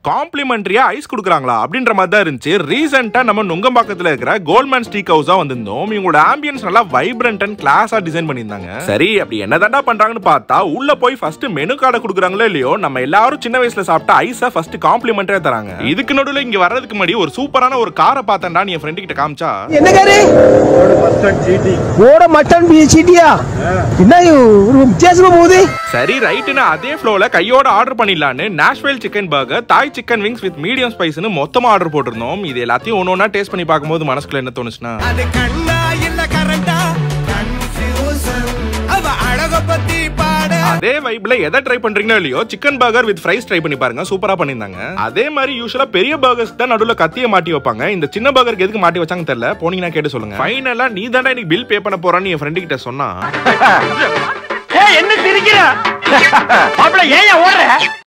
காம்ப்ளிமெண்டரியா ice கொடுக்குறாங்களா அப்படின்ற மாதிரி தான் இருந்துச்சு ரீசெண்டா நம்ம நுங்கம்பாக்கத்துல இருக்கிற கோல்ட்மேன் ஸ்டீக் ஹவுஸா வந்திருந்தோம் இவங்களோட ஆம்பியன்ஸ் நல்லா வைப்ரண்ட் அண்ட் கிளாஸா டிசைன் பண்ணியிருந்தாங்க சரி அப்படி என்னதாண்டா பண்றாங்கன்னு பார்த்தா உள்ள போய் ஃபர்ஸ்ட் மெனு கார்டை கொடுக்குறாங்களோ இல்லையோ நம்ம எல்லாரும் சின்ன வயசுல சாப்பிட்ட ஐஸை ஃபர்ஸ்ட் காம்ப்ளிமெண்டரியா தராங்க இதுக்கு நடுவுல இங்க வர்றதுக்கு முன்னாடி ஒரு சூப்பரான ஒரு காரை பார்த்தேன்டா நீ என் ஃப்ரெண்டு கிட்ட காமிச்சா என்ன காரு ஓட மட்டன் சீட்டியா என்ன இது ஒரு வித்தியாசமா போகுது சரி ரைட்டுன்னு அதே ஃப்ளோல கையோட ஆர்டர் பண்ணிடலான்னு Nashville chicken burger Thai chicken wings with medium ஸ்பைஸ்னு மொத்தமா ஆர்டர் போட்டிருந்தோம் இது எல்லாத்தையும் ஒன்று ஒன்றா டேஸ்ட் பண்ணி பார்க்கும்போது மனசுக்குள்ள என்ன தோணுச்சுன்னா அது கண்ணா இல்ல கரண்டா கன்ஃபியூசன் அவ அழக பத்தி பாட அதே வைப்ல எதை ட்ரை பண்றீங்களோ இல்லையோ chicken burger with fries try பண்ணி பாருங்க சூப்பரா பண்ணிருந்தாங்க அதே மாதிரி யூஸ்வலா பெரிய பர்கர்ஸ் தான் நடுவுல கத்திய மாட்டி வைப்பாங்க இந்த சின்ன பர்கருக்கு எதுக்கு மாட்டி வச்சாங்க தெரியல போனீங்கன்னா கேட்டு சொல்லுங்க ஃபைனலா நீ தானே இன்னைக்கு பில் பே பண்ண போறான்னு என் ஃப்ரெண்டு கிட்ட சொன்னா என்ன சிரிக்கிற மாப்பிள்ள ஏன் ஓடுற